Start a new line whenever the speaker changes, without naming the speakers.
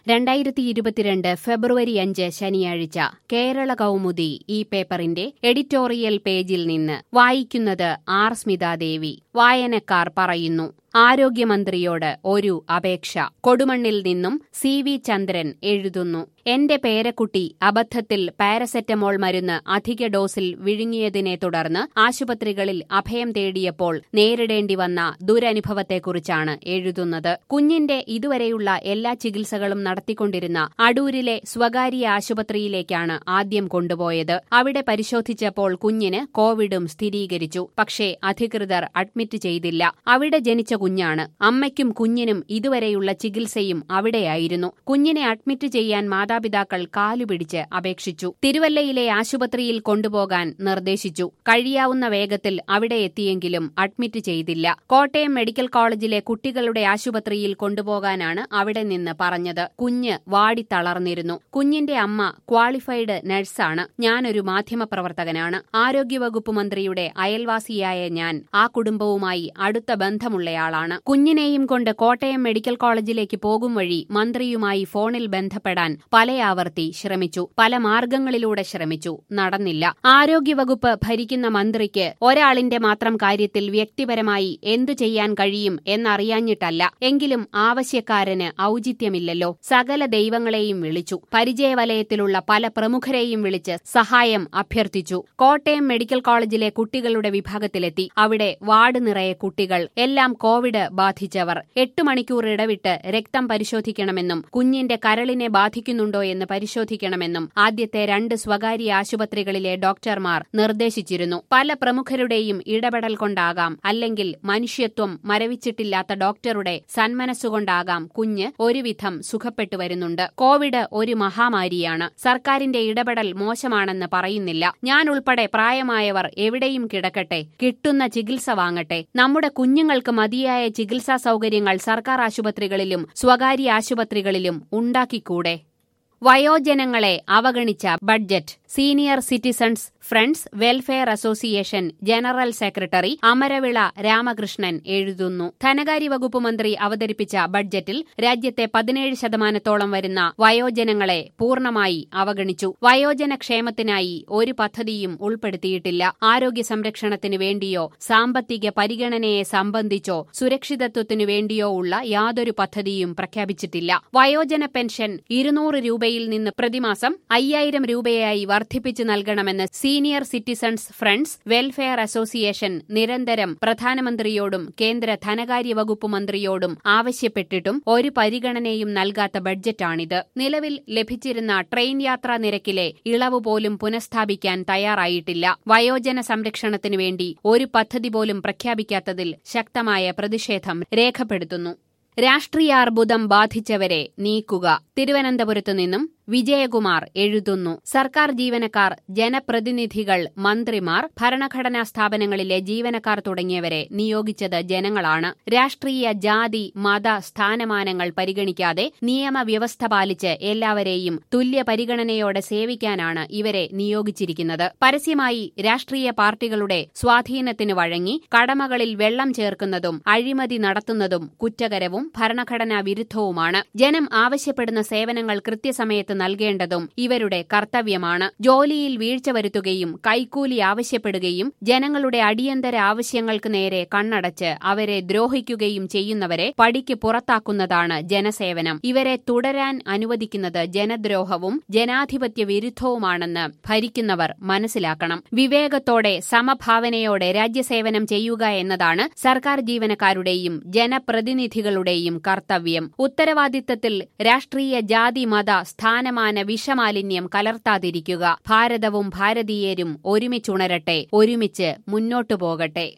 രണ്ടായിരത്തി ഇരുപത്തിരണ്ട് ഫെബ്രുവരി അഞ്ച് ശനിയാഴ്ച കേരള കൗമുദി ഈ പേപ്പറിന്റെ എഡിറ്റോറിയൽ പേജിൽ നിന്ന് വായിക്കുന്നത് ആർ സ്മിതാദേവി വായനക്കാർ പറയുന്നു ആരോഗ്യമന്ത്രിയോട് ഒരു അപേക്ഷ കൊടുമണ്ണിൽ നിന്നും സി വി ചന്ദ്രൻ എഴുതുന്നു എന്റെ പേരക്കുട്ടി അബദ്ധത്തിൽ പാരസെറ്റമോൾ മരുന്ന് അധിക ഡോസിൽ വിഴുങ്ങിയതിനെ തുടർന്ന് ആശുപത്രികളിൽ അഭയം തേടിയപ്പോൾ നേരിടേണ്ടി വന്ന ദുരനുഭവത്തെക്കുറിച്ചാണ് എഴുതുന്നത് കുഞ്ഞിന്റെ ഇതുവരെയുള്ള എല്ലാ ചികിത്സകളും നടത്തിക്കൊണ്ടിരുന്ന അടൂരിലെ സ്വകാര്യ ആശുപത്രിയിലേക്കാണ് ആദ്യം കൊണ്ടുപോയത് അവിടെ പരിശോധിച്ചപ്പോൾ കുഞ്ഞിന് കോവിഡും സ്ഥിരീകരിച്ചു പക്ഷേ അധികൃതർ അഡ്മിറ്റ് ചെയ്തില്ല അവിടെ ജനിച്ച കുഞ്ഞാണ് അമ്മയ്ക്കും കുഞ്ഞിനും ഇതുവരെയുള്ള ചികിത്സയും അവിടെയായിരുന്നു കുഞ്ഞിനെ അഡ്മിറ്റ് ചെയ്യാൻ മാതാപിതാക്കൾ കാലുപിടിച്ച് അപേക്ഷിച്ചു തിരുവല്ലയിലെ ആശുപത്രിയിൽ കൊണ്ടുപോകാൻ നിർദ്ദേശിച്ചു കഴിയാവുന്ന വേഗത്തിൽ അവിടെ എത്തിയെങ്കിലും അഡ്മിറ്റ് ചെയ്തില്ല കോട്ടയം മെഡിക്കൽ കോളേജിലെ കുട്ടികളുടെ ആശുപത്രിയിൽ കൊണ്ടുപോകാനാണ് അവിടെ നിന്ന് പറഞ്ഞത് കുഞ്ഞ് വാടിത്തളർന്നിരുന്നു കുഞ്ഞിന്റെ അമ്മ ക്വാളിഫൈഡ് നഴ്സാണ് ഞാനൊരു മാധ്യമപ്രവർത്തകനാണ് ആരോഗ്യവകുപ്പ് മന്ത്രിയുടെ അയൽവാസിയായ ഞാൻ ആ കുടുംബവുമായി അടുത്ത ബന്ധമുള്ളയാളാണ് കുഞ്ഞിനെയും കൊണ്ട് കോട്ടയം മെഡിക്കൽ കോളേജിലേക്ക് പോകും വഴി മന്ത്രിയുമായി ഫോണിൽ ബന്ധപ്പെടാൻ പലയാവർത്തി ശ്രമിച്ചു പല മാർഗങ്ങളിലൂടെ ശ്രമിച്ചു നടന്നില്ല ആരോഗ്യവകുപ്പ് ഭരിക്കുന്ന മന്ത്രിക്ക് ഒരാളിന്റെ മാത്രം കാര്യത്തിൽ വ്യക്തിപരമായി എന്തു ചെയ്യാൻ കഴിയും എന്നറിയാഞ്ഞിട്ടല്ല എങ്കിലും ആവശ്യക്കാരന് ഔചിത്യമില്ലല്ലോ സകല ദൈവങ്ങളെയും വിളിച്ചു പരിചയവലയത്തിലുള്ള പല പ്രമുഖരെയും വിളിച്ച് സഹായം അഭ്യർത്ഥിച്ചു കോട്ടയം മെഡിക്കൽ കോളേജിലെ കുട്ടികളുടെ വിഭാഗത്തിലെത്തി അവിടെ വാർഡ് നിറയെ കുട്ടികൾ എല്ലാം കോവിഡ് ബാധിച്ചവർ എട്ട് മണിക്കൂർ ഇടവിട്ട് രക്തം പരിശോധിക്കണമെന്നും കുഞ്ഞിന്റെ കരളിനെ ബാധിക്കുന്നുണ്ടോ എന്ന് പരിശോധിക്കണമെന്നും ആദ്യത്തെ രണ്ട് സ്വകാര്യ ആശുപത്രികളിലെ ഡോക്ടർമാർ നിർദ്ദേശിച്ചിരുന്നു പല പ്രമുഖരുടെയും ഇടപെടൽ കൊണ്ടാകാം അല്ലെങ്കിൽ മനുഷ്യത്വം മരവിച്ചിട്ടില്ലാത്ത ഡോക്ടറുടെ സന്മനസ്സുകൊണ്ടാകാം കുഞ്ഞ് ഒരുവിധം സുഖപ്പെട്ടു വരുന്നുണ്ട് കോവിഡ് ഒരു മഹാമാരിയാണ് സർക്കാരിന്റെ ഇടപെടൽ മോശമാണെന്ന് പറയുന്നില്ല ഞാൻ ഉൾപ്പെടെ പ്രായമായവർ എവിടെയും കിടക്കട്ടെ കിട്ടുന്ന ചികിത്സ വാങ്ങട്ടെ നമ്മുടെ കുഞ്ഞുങ്ങൾക്ക് മതിയായ ചികിത്സാ സൗകര്യങ്ങൾ സർക്കാർ ആശുപത്രികളിലും സ്വകാര്യ ആശുപത്രികളിലും ഉണ്ടാക്കിക്കൂടെ വയോജനങ്ങളെ അവഗണിച്ച budget senior citizens friends welfare association general secretary Amaravila Ramakrishnan എഴുതുന്നു ധനകാര്യ വകുപ്പ് മന്ത്രി അവതരിപ്പിച്ച ബഡ്ജറ്റിൽ രാജ്യത്തെ പതിനേഴ് ശതമാനത്തോളം വരുന്ന വയോജനങ്ങളെ പൂർണ്ണമായി അവഗണിച്ചു വയോജന ക്ഷേമത്തിനായി ഒരു പദ്ധതിയും ഉൾപ്പെടുത്തിയിട്ടില്ല ആരോഗ്യ സംരക്ഷണത്തിനു വേണ്ടിയോ സാമ്പത്തിക പരിഗണനയെ സംബന്ധിച്ചോ സുരക്ഷിതത്വത്തിനു വേണ്ടിയോ ഉള്ള യാതൊരു പദ്ധതിയും പ്രഖ്യാപിച്ചിട്ടില്ല വയോജന പെൻഷൻ ഇരുന്നൂറ് രൂപയിൽ നിന്ന് പ്രതിമാസം അയ്യായിരം രൂപയായി വർദ്ധിപ്പിച്ചു നൽകണമെന്ന് senior citizens friends welfare association നിരന്തരം പ്രധാനമന്ത്രിയോടും കേന്ദ്ര ധനകാര്യ വകുപ്പ് മന്ത്രിയോടും ആവശ്യപ്പെട്ടിട്ടും ഒരു പരിഗണനയും നൽകാത്ത ബഡ്ജറ്റാണിത് നിലവിൽ ലഭിച്ചിരുന്ന ട്രെയിൻ യാത്രാ നിരക്കിലെ ഇളവ് പോലും പുനഃസ്ഥാപിക്കാൻ തയ്യാറായിട്ടില്ല വയോജന സംരക്ഷണത്തിനു വേണ്ടി ഒരു പദ്ധതി പോലും പ്രഖ്യാപിക്കാത്തതിൽ ശക്തമായ പ്രതിഷേധം രേഖപ്പെടുത്തുന്നു രാഷ്ട്രീയാർബുദം ബാധിച്ചവരെ നീക്കുക തിരുവനന്തപുരത്തു നിന്നും വിജയകുമാർ എഴുതുന്നു സർക്കാർ ജീവനക്കാർ ജനപ്രതിനിധികൾ മന്ത്രിമാർ ഭരണഘടനാ സ്ഥാപനങ്ങളിലെ ജീവനക്കാർ തുടങ്ങിയവരെ നിയോഗിച്ചത് ജനങ്ങളാണ് രാഷ്ട്രീയ ജാതി മത സ്ഥാനമാനങ്ങൾ പരിഗണിക്കാതെ നിയമവ്യവസ്ഥ പാലിച്ച് എല്ലാവരെയും തുല്യ പരിഗണനയോടെ സേവിക്കാനാണ് ഇവരെ നിയോഗിച്ചിരിക്കുന്നത് പരസ്യമായി രാഷ്ട്രീയ പാർട്ടികളുടെ സ്വാധീനത്തിന് വഴങ്ങി കടമകളിൽ വെള്ളം ചേർക്കുന്നതും അഴിമതി നടത്തുന്നതും കുറ്റകരവും ഭരണഘടനാ വിരുദ്ധവുമാണ് ജനം ആവശ്യപ്പെടുന്ന സേവനങ്ങൾ കൃത്യസമയത്ത് നൽകേണ്ടതും ഇവരുടെ കർത്തവ്യമാണ് ജോലിയിൽ വീഴ്ച വരുത്തുകയും കൈക്കൂലി ആവശ്യപ്പെടുകയും ജനങ്ങളുടെ അടിയന്തര ആവശ്യങ്ങൾക്ക് നേരെ കണ്ണടച്ച് അവരെ ദ്രോഹിക്കുകയും ചെയ്യുന്നവരെ പടിക്ക് പുറത്താക്കുന്നതാണ് ജനസേവനം ഇവരെ തുടരാൻ അനുവദിക്കുന്നത് ജനദ്രോഹവും ജനാധിപത്യ വിരുദ്ധവുമാണെന്ന് ഭരിക്കുന്നവർ മനസ്സിലാക്കണം വിവേകത്തോടെ സമഭാവനയോടെ രാജ്യസേവനം ചെയ്യുക എന്നതാണ് സർക്കാർ ജീവനക്കാരുടെയും ജനപ്രതിനിധികളുടെയും കർത്തവ്യം ഉത്തരവാദിത്തത്തിൽ രാഷ്ട്രീയ ജാതി മത സ്ഥാനമാന വിഷമാലിന്യം കലർത്താതിരിക്കുക ഭാരതവും ഭാരതീയരും ഒരുമിച്ചുണരട്ടെ ഒരുമിച്ച് മുന്നോട്ടു പോകട്ടെ